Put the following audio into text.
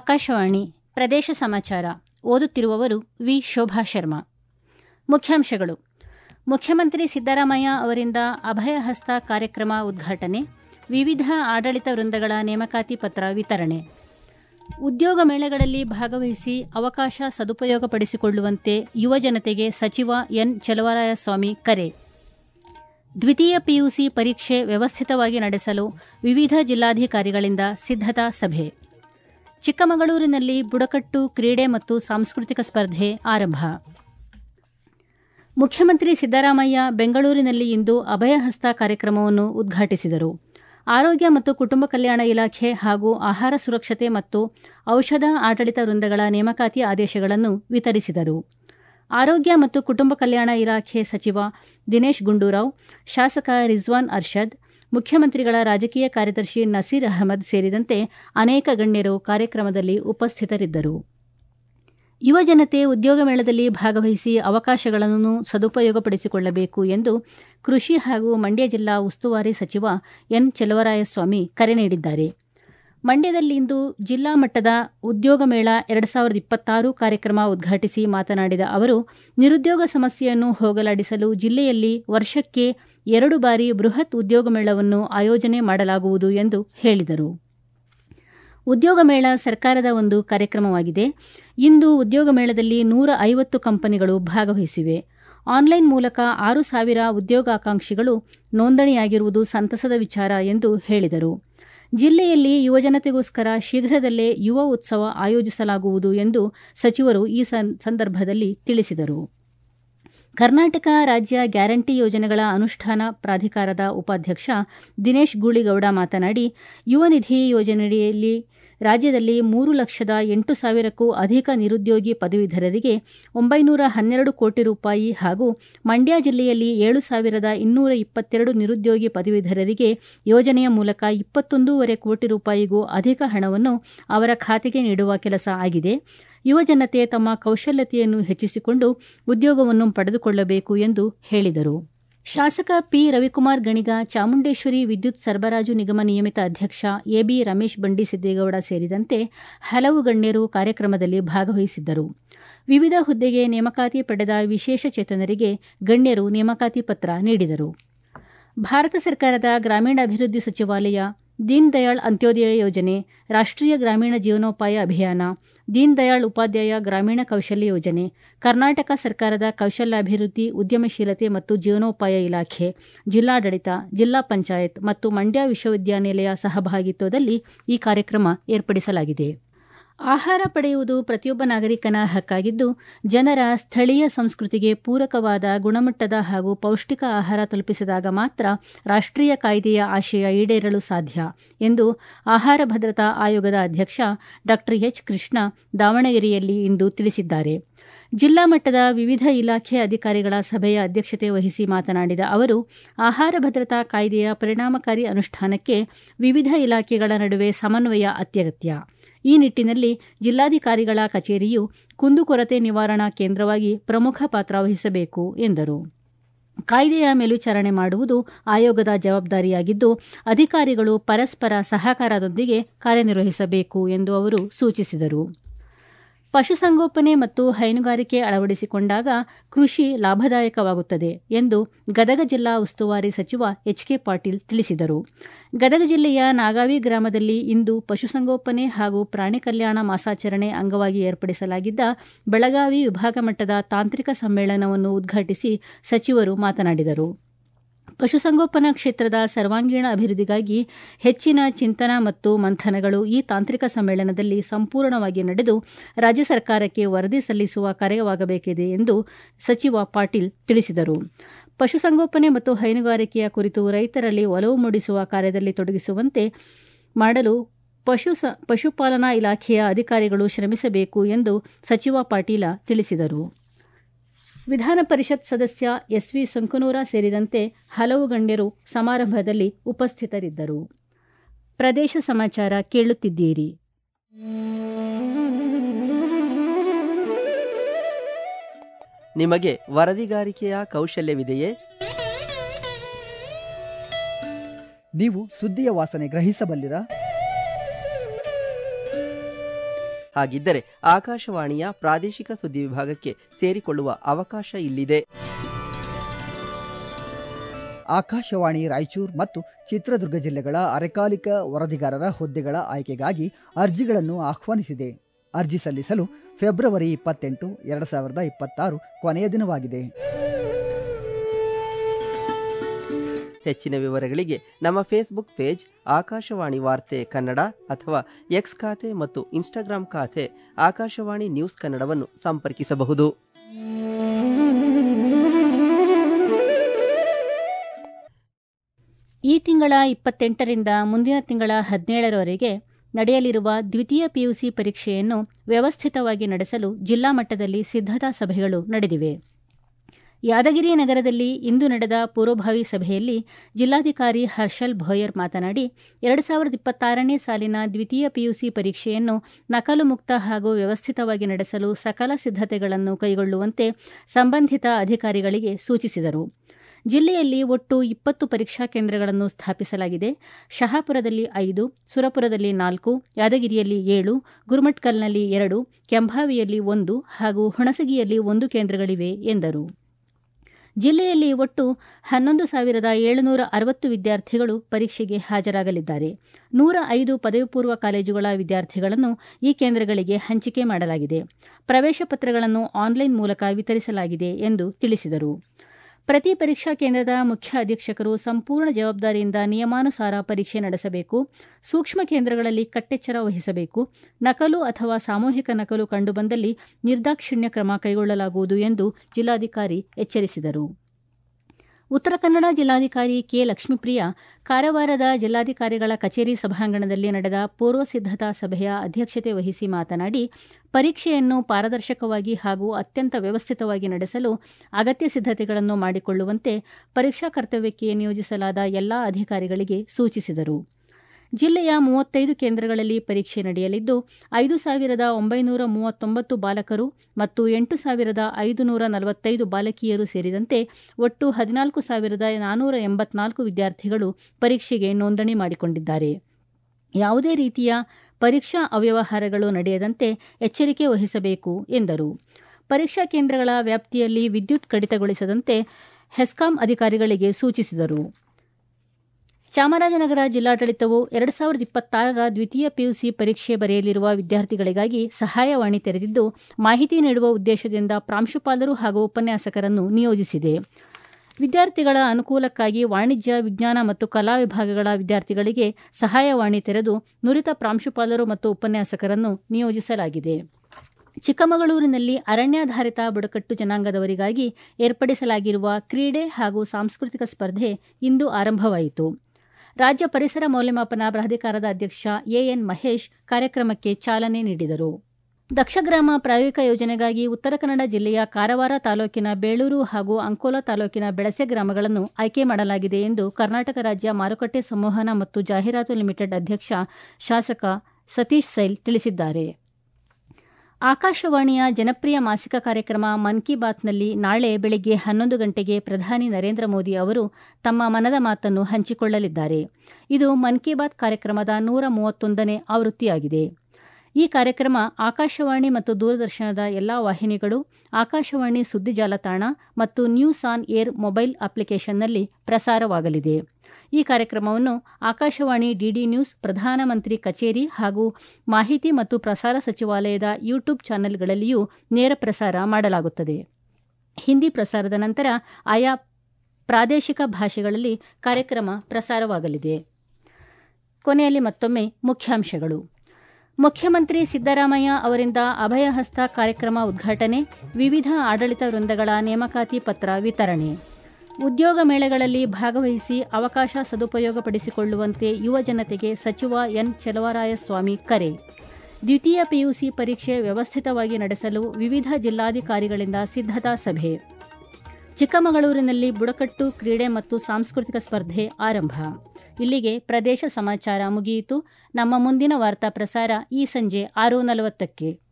ಆಕಾಶವಾಣಿ ಪ್ರದೇಶ ಸಮಾಚಾರ ಓದುತ್ತಿರುವವರು ವಿ ಶೋಭಾ ಶರ್ಮಾ ಮುಖ್ಯಾಂಶಗಳು ಮುಖ್ಯಮಂತ್ರಿ ಸಿದ್ದರಾಮಯ್ಯ ಅವರಿಂದ ಅಭಯ ಹಸ್ತ ಕಾರ್ಯಕ್ರಮ ಉದ್ಘಾಟನೆ ವಿವಿಧ ಆಡಳಿತ ವೃಂದಗಳ ನೇಮಕಾತಿ ಪತ್ರ ವಿತರಣೆ ಉದ್ಯೋಗ ಮೇಳಗಳಲ್ಲಿ ಭಾಗವಹಿಸಿ ಅವಕಾಶ ಸದುಪಯೋಗಪಡಿಸಿಕೊಳ್ಳುವಂತೆ ಯುವಜನತೆಗೆ ಸಚಿವ ಎನ್ ಚಲವರಾಯಸ್ವಾಮಿ ಕರೆ ದ್ವಿತೀಯ ಪಿಯುಸಿ ಪರೀಕ್ಷೆ ವ್ಯವಸ್ಥಿತವಾಗಿ ನಡೆಸಲು ವಿವಿಧ ಜಿಲ್ಲಾಧಿಕಾರಿಗಳಿಂದ ಸಿದ್ಧತಾ ಸಭೆ ಚಿಕ್ಕಮಗಳೂರಿನಲ್ಲಿ ಬುಡಕಟ್ಟು ಕ್ರೀಡೆ ಮತ್ತು ಸಾಂಸ್ಕೃತಿಕ ಸ್ಪರ್ಧೆ ಆರಂಭ ಮುಖ್ಯಮಂತ್ರಿ ಸಿದ್ದರಾಮಯ್ಯ ಬೆಂಗಳೂರಿನಲ್ಲಿ ಇಂದು ಅಭಯ ಹಸ್ತ ಕಾರ್ಯಕ್ರಮವನ್ನು ಉದ್ಘಾಟಿಸಿದರು ಆರೋಗ್ಯ ಮತ್ತು ಕುಟುಂಬ ಕಲ್ಯಾಣ ಇಲಾಖೆ ಹಾಗೂ ಆಹಾರ ಸುರಕ್ಷತೆ ಮತ್ತು ಔಷಧ ಆಡಳಿತ ವೃಂದಗಳ ನೇಮಕಾತಿ ಆದೇಶಗಳನ್ನು ವಿತರಿಸಿದರು ಆರೋಗ್ಯ ಮತ್ತು ಕುಟುಂಬ ಕಲ್ಯಾಣ ಇಲಾಖೆ ಸಚಿವ ದಿನೇಶ್ ಗುಂಡೂರಾವ್ ಶಾಸಕ ರಿಜ್ವಾನ್ ಅರ್ಷದ್ ಮುಖ್ಯಮಂತ್ರಿಗಳ ರಾಜಕೀಯ ಕಾರ್ಯದರ್ಶಿ ನಸೀರ್ ಅಹಮದ್ ಸೇರಿದಂತೆ ಅನೇಕ ಗಣ್ಯರು ಕಾರ್ಯಕ್ರಮದಲ್ಲಿ ಉಪಸ್ಥಿತರಿದ್ದರು ಯುವಜನತೆ ಉದ್ಯೋಗ ಮೇಳದಲ್ಲಿ ಭಾಗವಹಿಸಿ ಅವಕಾಶಗಳನ್ನು ಸದುಪಯೋಗಪಡಿಸಿಕೊಳ್ಳಬೇಕು ಎಂದು ಕೃಷಿ ಹಾಗೂ ಮಂಡ್ಯ ಜಿಲ್ಲಾ ಉಸ್ತುವಾರಿ ಸಚಿವ ಎನ್ ಚೆಲುವರಾಯಸ್ವಾಮಿ ಕರೆ ನೀಡಿದ್ದಾರೆ ಮಂಡ್ಯದಲ್ಲಿಂದು ಜಿಲ್ಲಾ ಮಟ್ಟದ ಉದ್ಯೋಗ ಮೇಳ ಎರಡು ಸಾವಿರದ ಇಪ್ಪತ್ತಾರು ಕಾರ್ಯಕ್ರಮ ಉದ್ಘಾಟಿಸಿ ಮಾತನಾಡಿದ ಅವರು ನಿರುದ್ಯೋಗ ಸಮಸ್ಯೆಯನ್ನು ಹೋಗಲಾಡಿಸಲು ಜಿಲ್ಲೆಯಲ್ಲಿ ವರ್ಷಕ್ಕೆ ಎರಡು ಬಾರಿ ಬೃಹತ್ ಉದ್ಯೋಗ ಮೇಳವನ್ನು ಆಯೋಜನೆ ಮಾಡಲಾಗುವುದು ಎಂದು ಹೇಳಿದರು ಉದ್ಯೋಗ ಮೇಳ ಸರ್ಕಾರದ ಒಂದು ಕಾರ್ಯಕ್ರಮವಾಗಿದೆ ಇಂದು ಉದ್ಯೋಗ ಮೇಳದಲ್ಲಿ ನೂರ ಐವತ್ತು ಕಂಪನಿಗಳು ಭಾಗವಹಿಸಿವೆ ಆನ್ಲೈನ್ ಮೂಲಕ ಆರು ಸಾವಿರ ಉದ್ಯೋಗಾಕಾಂಕ್ಷಿಗಳು ನೋಂದಣಿಯಾಗಿರುವುದು ಸಂತಸದ ವಿಚಾರ ಎಂದು ಹೇಳಿದರು ಜಿಲ್ಲೆಯಲ್ಲಿ ಯುವಜನತೆಗೋಸ್ಕರ ಶೀಘ್ರದಲ್ಲೇ ಯುವ ಉತ್ಸವ ಆಯೋಜಿಸಲಾಗುವುದು ಎಂದು ಸಚಿವರು ಈ ಸಂದರ್ಭದಲ್ಲಿ ತಿಳಿಸಿದರು ಕರ್ನಾಟಕ ರಾಜ್ಯ ಗ್ಯಾರಂಟಿ ಯೋಜನೆಗಳ ಅನುಷ್ಠಾನ ಪ್ರಾಧಿಕಾರದ ಉಪಾಧ್ಯಕ್ಷ ದಿನೇಶ್ ಗೂಳಿಗೌಡ ಮಾತನಾಡಿ ಯುವ ನಿಧಿ ಯೋಜನೆಯಲ್ಲಿ ರಾಜ್ಯದಲ್ಲಿ ಮೂರು ಲಕ್ಷದ ಎಂಟು ಸಾವಿರಕ್ಕೂ ಅಧಿಕ ನಿರುದ್ಯೋಗಿ ಪದವೀಧರರಿಗೆ ಒಂಬೈನೂರ ಹನ್ನೆರಡು ಕೋಟಿ ರೂಪಾಯಿ ಹಾಗೂ ಮಂಡ್ಯ ಜಿಲ್ಲೆಯಲ್ಲಿ ಏಳು ಸಾವಿರದ ಇನ್ನೂರ ಇಪ್ಪತ್ತೆರಡು ನಿರುದ್ಯೋಗಿ ಪದವೀಧರರಿಗೆ ಯೋಜನೆಯ ಮೂಲಕ ಇಪ್ಪತ್ತೊಂದೂವರೆ ಕೋಟಿ ರೂಪಾಯಿಗೂ ಅಧಿಕ ಹಣವನ್ನು ಅವರ ಖಾತೆಗೆ ನೀಡುವ ಕೆಲಸ ಆಗಿದೆ ಯುವಜನತೆ ತಮ್ಮ ಕೌಶಲ್ಯತೆಯನ್ನು ಹೆಚ್ಚಿಸಿಕೊಂಡು ಉದ್ಯೋಗವನ್ನು ಪಡೆದುಕೊಳ್ಳಬೇಕು ಎಂದು ಹೇಳಿದರು ಶಾಸಕ ಪಿ ರವಿಕುಮಾರ್ ಗಣಿಗ ಚಾಮುಂಡೇಶ್ವರಿ ವಿದ್ಯುತ್ ಸರಬರಾಜು ನಿಗಮ ನಿಯಮಿತ ಅಧ್ಯಕ್ಷ ಎಬಿ ರಮೇಶ್ ಬಂಡಿ ಸಿದ್ದೇಗೌಡ ಸೇರಿದಂತೆ ಹಲವು ಗಣ್ಯರು ಕಾರ್ಯಕ್ರಮದಲ್ಲಿ ಭಾಗವಹಿಸಿದ್ದರು ವಿವಿಧ ಹುದ್ದೆಗೆ ನೇಮಕಾತಿ ಪಡೆದ ವಿಶೇಷ ಚೇತನರಿಗೆ ಗಣ್ಯರು ನೇಮಕಾತಿ ಪತ್ರ ನೀಡಿದರು ಭಾರತ ಸರ್ಕಾರದ ಗ್ರಾಮೀಣಾಭಿವೃದ್ಧಿ ಸಚಿವಾಲಯ ದೀನ್ ದಯಾಳ್ ಅಂತ್ಯೋದಯ ಯೋಜನೆ ರಾಷ್ಟ್ರೀಯ ಗ್ರಾಮೀಣ ಜೀವನೋಪಾಯ ಅಭಿಯಾನ ದೀನ್ ದಯಾಳ್ ಉಪಾಧ್ಯಾಯ ಗ್ರಾಮೀಣ ಕೌಶಲ್ಯ ಯೋಜನೆ ಕರ್ನಾಟಕ ಸರ್ಕಾರದ ಕೌಶಲ್ಯಾಭಿವೃದ್ಧಿ ಉದ್ಯಮಶೀಲತೆ ಮತ್ತು ಜೀವನೋಪಾಯ ಇಲಾಖೆ ಜಿಲ್ಲಾಡಳಿತ ಜಿಲ್ಲಾ ಪಂಚಾಯತ್ ಮತ್ತು ಮಂಡ್ಯ ವಿಶ್ವವಿದ್ಯಾನಿಲಯ ಸಹಭಾಗಿತ್ವದಲ್ಲಿ ಈ ಕಾರ್ಯಕ್ರಮ ಏರ್ಪಡಿಸಲಾಗಿದೆ ಆಹಾರ ಪಡೆಯುವುದು ಪ್ರತಿಯೊಬ್ಬ ನಾಗರಿಕನ ಹಕ್ಕಾಗಿದ್ದು ಜನರ ಸ್ಥಳೀಯ ಸಂಸ್ಕೃತಿಗೆ ಪೂರಕವಾದ ಗುಣಮಟ್ಟದ ಹಾಗೂ ಪೌಷ್ಟಿಕ ಆಹಾರ ತಲುಪಿಸಿದಾಗ ಮಾತ್ರ ರಾಷ್ಟ್ರೀಯ ಕಾಯ್ದೆಯ ಆಶಯ ಈಡೇರಲು ಸಾಧ್ಯ ಎಂದು ಆಹಾರ ಭದ್ರತಾ ಆಯೋಗದ ಅಧ್ಯಕ್ಷ ಡಾ ಎಚ್ ಕೃಷ್ಣ ದಾವಣಗೆರೆಯಲ್ಲಿ ಇಂದು ತಿಳಿಸಿದ್ದಾರೆ ಜಿಲ್ಲಾ ಮಟ್ಟದ ವಿವಿಧ ಇಲಾಖೆ ಅಧಿಕಾರಿಗಳ ಸಭೆಯ ಅಧ್ಯಕ್ಷತೆ ವಹಿಸಿ ಮಾತನಾಡಿದ ಅವರು ಆಹಾರ ಭದ್ರತಾ ಕಾಯ್ದೆಯ ಪರಿಣಾಮಕಾರಿ ಅನುಷ್ಠಾನಕ್ಕೆ ವಿವಿಧ ಇಲಾಖೆಗಳ ನಡುವೆ ಸಮನ್ವಯ ಅತ್ಯಗತ್ಯ ಈ ನಿಟ್ಟಿನಲ್ಲಿ ಜಿಲ್ಲಾಧಿಕಾರಿಗಳ ಕಚೇರಿಯು ಕುಂದುಕೊರತೆ ನಿವಾರಣಾ ಕೇಂದ್ರವಾಗಿ ಪ್ರಮುಖ ಪಾತ್ರ ವಹಿಸಬೇಕು ಎಂದರು ಕಾಯ್ದೆಯ ಮೇಲ್ವಿಚಾರಣೆ ಮಾಡುವುದು ಆಯೋಗದ ಜವಾಬ್ದಾರಿಯಾಗಿದ್ದು ಅಧಿಕಾರಿಗಳು ಪರಸ್ಪರ ಸಹಕಾರದೊಂದಿಗೆ ಕಾರ್ಯನಿರ್ವಹಿಸಬೇಕು ಎಂದು ಅವರು ಸೂಚಿಸಿದರು ಪಶುಸಂಗೋಪನೆ ಮತ್ತು ಹೈನುಗಾರಿಕೆ ಅಳವಡಿಸಿಕೊಂಡಾಗ ಕೃಷಿ ಲಾಭದಾಯಕವಾಗುತ್ತದೆ ಎಂದು ಗದಗ ಜಿಲ್ಲಾ ಉಸ್ತುವಾರಿ ಸಚಿವ ಎಚ್ ಕೆ ಪಾಟೀಲ್ ತಿಳಿಸಿದರು ಗದಗ ಜಿಲ್ಲೆಯ ನಾಗಾವಿ ಗ್ರಾಮದಲ್ಲಿ ಇಂದು ಪಶುಸಂಗೋಪನೆ ಹಾಗೂ ಪ್ರಾಣಿ ಕಲ್ಯಾಣ ಮಾಸಾಚರಣೆ ಅಂಗವಾಗಿ ಏರ್ಪಡಿಸಲಾಗಿದ್ದ ಬೆಳಗಾವಿ ವಿಭಾಗ ಮಟ್ಟದ ತಾಂತ್ರಿಕ ಸಮ್ಮೇಳನವನ್ನು ಉದ್ಘಾಟಿಸಿ ಸಚಿವರು ಮಾತನಾಡಿದರು ಪಶುಸಂಗೋಪನಾ ಕ್ಷೇತ್ರದ ಸರ್ವಾಂಗೀಣ ಅಭಿವೃದ್ಧಿಗಾಗಿ ಹೆಚ್ಚಿನ ಚಿಂತನ ಮತ್ತು ಮಂಥನಗಳು ಈ ತಾಂತ್ರಿಕ ಸಮ್ಮೇಳನದಲ್ಲಿ ಸಂಪೂರ್ಣವಾಗಿ ನಡೆದು ರಾಜ್ಯ ಸರ್ಕಾರಕ್ಕೆ ವರದಿ ಸಲ್ಲಿಸುವ ಕಾರ್ಯವಾಗಬೇಕಿದೆ ಎಂದು ಸಚಿವ ಪಾಟೀಲ್ ತಿಳಿಸಿದರು ಪಶುಸಂಗೋಪನೆ ಮತ್ತು ಹೈನುಗಾರಿಕೆಯ ಕುರಿತು ರೈತರಲ್ಲಿ ಒಲವು ಮೂಡಿಸುವ ಕಾರ್ಯದಲ್ಲಿ ತೊಡಗಿಸುವಂತೆ ಮಾಡಲು ಪಶು ಪಶುಪಾಲನಾ ಇಲಾಖೆಯ ಅಧಿಕಾರಿಗಳು ಶ್ರಮಿಸಬೇಕು ಎಂದು ಸಚಿವ ಪಾಟೀಲ ತಿಳಿಸಿದರು ವಿಧಾನ ಪರಿಷತ್ ಸದಸ್ಯ ಎಸ್ವಿ ಸಂಕನೂರ ಸೇರಿದಂತೆ ಹಲವು ಗಣ್ಯರು ಸಮಾರಂಭದಲ್ಲಿ ಉಪಸ್ಥಿತರಿದ್ದರು ಪ್ರದೇಶ ಸಮಾಚಾರ ಕೇಳುತ್ತಿದ್ದೀರಿ ನಿಮಗೆ ವರದಿಗಾರಿಕೆಯ ಕೌಶಲ್ಯವಿದೆಯೇ ನೀವು ಸುದ್ದಿಯ ವಾಸನೆ ಗ್ರಹಿಸಬಲ್ಲಿರಾ ಹಾಗಿದ್ದರೆ ಆಕಾಶವಾಣಿಯ ಪ್ರಾದೇಶಿಕ ಸುದ್ದಿ ವಿಭಾಗಕ್ಕೆ ಸೇರಿಕೊಳ್ಳುವ ಅವಕಾಶ ಇಲ್ಲಿದೆ ಆಕಾಶವಾಣಿ ರಾಯಚೂರು ಮತ್ತು ಚಿತ್ರದುರ್ಗ ಜಿಲ್ಲೆಗಳ ಅರೆಕಾಲಿಕ ವರದಿಗಾರರ ಹುದ್ದೆಗಳ ಆಯ್ಕೆಗಾಗಿ ಅರ್ಜಿಗಳನ್ನು ಆಹ್ವಾನಿಸಿದೆ ಅರ್ಜಿ ಸಲ್ಲಿಸಲು ಫೆಬ್ರವರಿ ಇಪ್ಪತ್ತೆಂಟು ಎರಡು ಸಾವಿರದ ಇಪ್ಪತ್ತಾರು ಕೊನೆಯ ದಿನವಾಗಿದೆ ಹೆಚ್ಚಿನ ವಿವರಗಳಿಗೆ ನಮ್ಮ ಫೇಸ್ಬುಕ್ ಪೇಜ್ ಆಕಾಶವಾಣಿ ವಾರ್ತೆ ಕನ್ನಡ ಅಥವಾ ಎಕ್ಸ್ ಖಾತೆ ಮತ್ತು ಇನ್ಸ್ಟಾಗ್ರಾಂ ಖಾತೆ ಆಕಾಶವಾಣಿ ನ್ಯೂಸ್ ಕನ್ನಡವನ್ನು ಸಂಪರ್ಕಿಸಬಹುದು ಈ ತಿಂಗಳ ಇಪ್ಪತ್ತೆಂಟರಿಂದ ಮುಂದಿನ ತಿಂಗಳ ಹದಿನೇಳರವರೆಗೆ ನಡೆಯಲಿರುವ ದ್ವಿತೀಯ ಪಿಯುಸಿ ಪರೀಕ್ಷೆಯನ್ನು ವ್ಯವಸ್ಥಿತವಾಗಿ ನಡೆಸಲು ಜಿಲ್ಲಾ ಮಟ್ಟದಲ್ಲಿ ಸಿದ್ಧತಾ ಸಭೆಗಳು ನಡೆದಿವೆ ಯಾದಗಿರಿ ನಗರದಲ್ಲಿ ಇಂದು ನಡೆದ ಪೂರ್ವಭಾವಿ ಸಭೆಯಲ್ಲಿ ಜಿಲ್ಲಾಧಿಕಾರಿ ಹರ್ಷಲ್ ಭೋಯರ್ ಮಾತನಾಡಿ ಎರಡು ಸಾವಿರದ ಇಪ್ಪತ್ತಾರನೇ ಸಾಲಿನ ದ್ವಿತೀಯ ಪಿಯುಸಿ ಪರೀಕ್ಷೆಯನ್ನು ನಕಲು ಮುಕ್ತ ಹಾಗೂ ವ್ಯವಸ್ಥಿತವಾಗಿ ನಡೆಸಲು ಸಕಲ ಸಿದ್ಧತೆಗಳನ್ನು ಕೈಗೊಳ್ಳುವಂತೆ ಸಂಬಂಧಿತ ಅಧಿಕಾರಿಗಳಿಗೆ ಸೂಚಿಸಿದರು ಜಿಲ್ಲೆಯಲ್ಲಿ ಒಟ್ಟು ಇಪ್ಪತ್ತು ಪರೀಕ್ಷಾ ಕೇಂದ್ರಗಳನ್ನು ಸ್ಥಾಪಿಸಲಾಗಿದೆ ಶಹಾಪುರದಲ್ಲಿ ಐದು ಸುರಪುರದಲ್ಲಿ ನಾಲ್ಕು ಯಾದಗಿರಿಯಲ್ಲಿ ಏಳು ಗುರುಮಟ್ಕಲ್ನಲ್ಲಿ ಎರಡು ಕೆಂಭಾವಿಯಲ್ಲಿ ಒಂದು ಹಾಗೂ ಹುಣಸಗಿಯಲ್ಲಿ ಒಂದು ಕೇಂದ್ರಗಳಿವೆ ಎಂದರು ಜಿಲ್ಲೆಯಲ್ಲಿ ಒಟ್ಟು ಹನ್ನೊಂದು ಸಾವಿರದ ಏಳುನೂರ ಅರವತ್ತು ವಿದ್ಯಾರ್ಥಿಗಳು ಪರೀಕ್ಷೆಗೆ ಹಾಜರಾಗಲಿದ್ದಾರೆ ನೂರ ಐದು ಪದವಿ ಪೂರ್ವ ಕಾಲೇಜುಗಳ ವಿದ್ಯಾರ್ಥಿಗಳನ್ನು ಈ ಕೇಂದ್ರಗಳಿಗೆ ಹಂಚಿಕೆ ಮಾಡಲಾಗಿದೆ ಪ್ರವೇಶ ಪತ್ರಗಳನ್ನು ಆನ್ಲೈನ್ ಮೂಲಕ ವಿತರಿಸಲಾಗಿದೆ ಎಂದು ತಿಳಿಸಿದರು ಪ್ರತಿ ಪರೀಕ್ಷಾ ಕೇಂದ್ರದ ಮುಖ್ಯ ಅಧೀಕ್ಷಕರು ಸಂಪೂರ್ಣ ಜವಾಬ್ದಾರಿಯಿಂದ ನಿಯಮಾನುಸಾರ ಪರೀಕ್ಷೆ ನಡೆಸಬೇಕು ಸೂಕ್ಷ್ಮ ಕೇಂದ್ರಗಳಲ್ಲಿ ಕಟ್ಟೆಚ್ಚರ ವಹಿಸಬೇಕು ನಕಲು ಅಥವಾ ಸಾಮೂಹಿಕ ನಕಲು ಕಂಡುಬಂದಲ್ಲಿ ನಿರ್ದಾಕ್ಷಿಣ್ಯ ಕ್ರಮ ಕೈಗೊಳ್ಳಲಾಗುವುದು ಎಂದು ಜಿಲ್ಲಾಧಿಕಾರಿ ಎಚ್ಚರಿಸಿದರು ಉತ್ತರ ಕನ್ನಡ ಜಿಲ್ಲಾಧಿಕಾರಿ ಕೆ ಲಕ್ಷ್ಮೀಪ್ರಿಯ ಕಾರವಾರದ ಜಿಲ್ಲಾಧಿಕಾರಿಗಳ ಕಚೇರಿ ಸಭಾಂಗಣದಲ್ಲಿ ನಡೆದ ಪೂರ್ವ ಸಿದ್ಧತಾ ಸಭೆಯ ಅಧ್ಯಕ್ಷತೆ ವಹಿಸಿ ಮಾತನಾಡಿ ಪರೀಕ್ಷೆಯನ್ನು ಪಾರದರ್ಶಕವಾಗಿ ಹಾಗೂ ಅತ್ಯಂತ ವ್ಯವಸ್ಥಿತವಾಗಿ ನಡೆಸಲು ಅಗತ್ಯ ಸಿದ್ಧತೆಗಳನ್ನು ಮಾಡಿಕೊಳ್ಳುವಂತೆ ಪರೀಕ್ಷಾ ಕರ್ತವ್ಯಕ್ಕೆ ನಿಯೋಜಿಸಲಾದ ಎಲ್ಲಾ ಅಧಿಕಾರಿಗಳಿಗೆ ಸೂಚಿಸಿದರು ಜಿಲ್ಲೆಯ ಮೂವತ್ತೈದು ಕೇಂದ್ರಗಳಲ್ಲಿ ಪರೀಕ್ಷೆ ನಡೆಯಲಿದ್ದು ಐದು ಸಾವಿರದ ಒಂಬೈನೂರ ಮೂವತ್ತೊಂಬತ್ತು ಬಾಲಕರು ಮತ್ತು ಎಂಟು ಸಾವಿರದ ಐದು ನೂರ ನಲವತ್ತೈದು ಬಾಲಕಿಯರು ಸೇರಿದಂತೆ ಒಟ್ಟು ಹದಿನಾಲ್ಕು ಸಾವಿರದ ನಾನ್ನೂರ ಎಂಬತ್ನಾಲ್ಕು ವಿದ್ಯಾರ್ಥಿಗಳು ಪರೀಕ್ಷೆಗೆ ನೋಂದಣಿ ಮಾಡಿಕೊಂಡಿದ್ದಾರೆ ಯಾವುದೇ ರೀತಿಯ ಪರೀಕ್ಷಾ ಅವ್ಯವಹಾರಗಳು ನಡೆಯದಂತೆ ಎಚ್ಚರಿಕೆ ವಹಿಸಬೇಕು ಎಂದರು ಪರೀಕ್ಷಾ ಕೇಂದ್ರಗಳ ವ್ಯಾಪ್ತಿಯಲ್ಲಿ ವಿದ್ಯುತ್ ಕಡಿತಗೊಳಿಸದಂತೆ ಹೆಸ್ಕಾಂ ಅಧಿಕಾರಿಗಳಿಗೆ ಸೂಚಿಸಿದರು ಚಾಮರಾಜನಗರ ಜಿಲ್ಲಾಡಳಿತವು ಎರಡು ಸಾವಿರದ ಇಪ್ಪತ್ತಾರರ ದ್ವಿತೀಯ ಪಿಯುಸಿ ಪರೀಕ್ಷೆ ಬರೆಯಲಿರುವ ವಿದ್ಯಾರ್ಥಿಗಳಿಗಾಗಿ ಸಹಾಯವಾಣಿ ತೆರೆದಿದ್ದು ಮಾಹಿತಿ ನೀಡುವ ಉದ್ದೇಶದಿಂದ ಪ್ರಾಂಶುಪಾಲರು ಹಾಗೂ ಉಪನ್ಯಾಸಕರನ್ನು ನಿಯೋಜಿಸಿದೆ ವಿದ್ಯಾರ್ಥಿಗಳ ಅನುಕೂಲಕ್ಕಾಗಿ ವಾಣಿಜ್ಯ ವಿಜ್ಞಾನ ಮತ್ತು ಕಲಾ ವಿಭಾಗಗಳ ವಿದ್ಯಾರ್ಥಿಗಳಿಗೆ ಸಹಾಯವಾಣಿ ತೆರೆದು ನುರಿತ ಪ್ರಾಂಶುಪಾಲರು ಮತ್ತು ಉಪನ್ಯಾಸಕರನ್ನು ನಿಯೋಜಿಸಲಾಗಿದೆ ಚಿಕ್ಕಮಗಳೂರಿನಲ್ಲಿ ಅರಣ್ಯಾಧಾರಿತ ಬುಡಕಟ್ಟು ಜನಾಂಗದವರಿಗಾಗಿ ಏರ್ಪಡಿಸಲಾಗಿರುವ ಕ್ರೀಡೆ ಹಾಗೂ ಸಾಂಸ್ಕೃತಿಕ ಸ್ಪರ್ಧೆ ಇಂದು ಆರಂಭವಾಯಿತು ರಾಜ್ಯ ಪರಿಸರ ಮೌಲ್ಯಮಾಪನ ಪ್ರಾಧಿಕಾರದ ಅಧ್ಯಕ್ಷ ಎಎನ್ ಮಹೇಶ್ ಕಾರ್ಯಕ್ರಮಕ್ಕೆ ಚಾಲನೆ ನೀಡಿದರು ದಕ್ಷಗ್ರಾಮ ಪ್ರಾಯೋಗಿಕ ಯೋಜನೆಗಾಗಿ ಉತ್ತರ ಕನ್ನಡ ಜಿಲ್ಲೆಯ ಕಾರವಾರ ತಾಲೂಕಿನ ಬೇಳೂರು ಹಾಗೂ ಅಂಕೋಲಾ ತಾಲೂಕಿನ ಬೆಳಸೆ ಗ್ರಾಮಗಳನ್ನು ಆಯ್ಕೆ ಮಾಡಲಾಗಿದೆ ಎಂದು ಕರ್ನಾಟಕ ರಾಜ್ಯ ಮಾರುಕಟ್ಟೆ ಸಂವಹನ ಮತ್ತು ಜಾಹೀರಾತು ಲಿಮಿಟೆಡ್ ಅಧ್ಯಕ್ಷ ಶಾಸಕ ಸತೀಶ್ ಸೈಲ್ ತಿಳಿಸಿದ್ದಾರೆ ಆಕಾಶವಾಣಿಯ ಜನಪ್ರಿಯ ಮಾಸಿಕ ಕಾರ್ಯಕ್ರಮ ಮನ್ ಕಿ ಬಾತ್ನಲ್ಲಿ ನಾಳೆ ಬೆಳಗ್ಗೆ ಹನ್ನೊಂದು ಗಂಟೆಗೆ ಪ್ರಧಾನಿ ನರೇಂದ್ರ ಮೋದಿ ಅವರು ತಮ್ಮ ಮನದ ಮಾತನ್ನು ಹಂಚಿಕೊಳ್ಳಲಿದ್ದಾರೆ ಇದು ಮನ್ ಕಿ ಬಾತ್ ಕಾರ್ಯಕ್ರಮದ ನೂರ ಮೂವತ್ತೊಂದನೇ ಆವೃತ್ತಿಯಾಗಿದೆ ಈ ಕಾರ್ಯಕ್ರಮ ಆಕಾಶವಾಣಿ ಮತ್ತು ದೂರದರ್ಶನದ ಎಲ್ಲಾ ವಾಹಿನಿಗಳು ಆಕಾಶವಾಣಿ ಸುದ್ದಿ ಜಾಲತಾಣ ಮತ್ತು ನ್ಯೂಸ್ ಆನ್ ಏರ್ ಮೊಬೈಲ್ ಅಪ್ಲಿಕೇಶನ್ನಲ್ಲಿ ಪ್ರಸಾರವಾಗಲಿದೆ ಈ ಕಾರ್ಯಕ್ರಮವನ್ನು ಆಕಾಶವಾಣಿ ಡಿಡಿ ನ್ಯೂಸ್ ಪ್ರಧಾನಮಂತ್ರಿ ಕಚೇರಿ ಹಾಗೂ ಮಾಹಿತಿ ಮತ್ತು ಪ್ರಸಾರ ಸಚಿವಾಲಯದ ಯೂಟ್ಯೂಬ್ ಚಾನೆಲ್ಗಳಲ್ಲಿಯೂ ನೇರ ಪ್ರಸಾರ ಮಾಡಲಾಗುತ್ತದೆ ಹಿಂದಿ ಪ್ರಸಾರದ ನಂತರ ಆಯಾ ಪ್ರಾದೇಶಿಕ ಭಾಷೆಗಳಲ್ಲಿ ಕಾರ್ಯಕ್ರಮ ಪ್ರಸಾರವಾಗಲಿದೆ ಕೊನೆಯಲ್ಲಿ ಮತ್ತೊಮ್ಮೆ ಮುಖ್ಯಾಂಶಗಳು ಮುಖ್ಯಮಂತ್ರಿ ಸಿದ್ದರಾಮಯ್ಯ ಅವರಿಂದ ಅಭಯಹಸ್ತ ಕಾರ್ಯಕ್ರಮ ಉದ್ಘಾಟನೆ ವಿವಿಧ ಆಡಳಿತ ವೃಂದಗಳ ನೇಮಕಾತಿ ಪತ್ರ ವಿತರಣೆ ಉದ್ಯೋಗ ಮೇಳಗಳಲ್ಲಿ ಭಾಗವಹಿಸಿ ಅವಕಾಶ ಸದುಪಯೋಗಪಡಿಸಿಕೊಳ್ಳುವಂತೆ ಯುವ ಜನತೆಗೆ ಸಚಿವ ಎನ್ ಚೆಲುವರಾಯಸ್ವಾಮಿ ಕರೆ ದ್ವಿತೀಯ ಪಿಯುಸಿ ಪರೀಕ್ಷೆ ವ್ಯವಸ್ಥಿತವಾಗಿ ನಡೆಸಲು ವಿವಿಧ ಜಿಲ್ಲಾಧಿಕಾರಿಗಳಿಂದ ಸಿದ್ಧತಾ ಸಭೆ ಚಿಕ್ಕಮಗಳೂರಿನಲ್ಲಿ ಬುಡಕಟ್ಟು ಕ್ರೀಡೆ ಮತ್ತು ಸಾಂಸ್ಕೃತಿಕ ಸ್ಪರ್ಧೆ ಆರಂಭ ಇಲ್ಲಿಗೆ ಪ್ರದೇಶ ಸಮಾಚಾರ ಮುಗಿಯಿತು ನಮ್ಮ ಮುಂದಿನ ವಾರ್ತಾ ಪ್ರಸಾರ ಈ ಸಂಜೆ ಆರು ನಲವತ್ತಕ್ಕೆ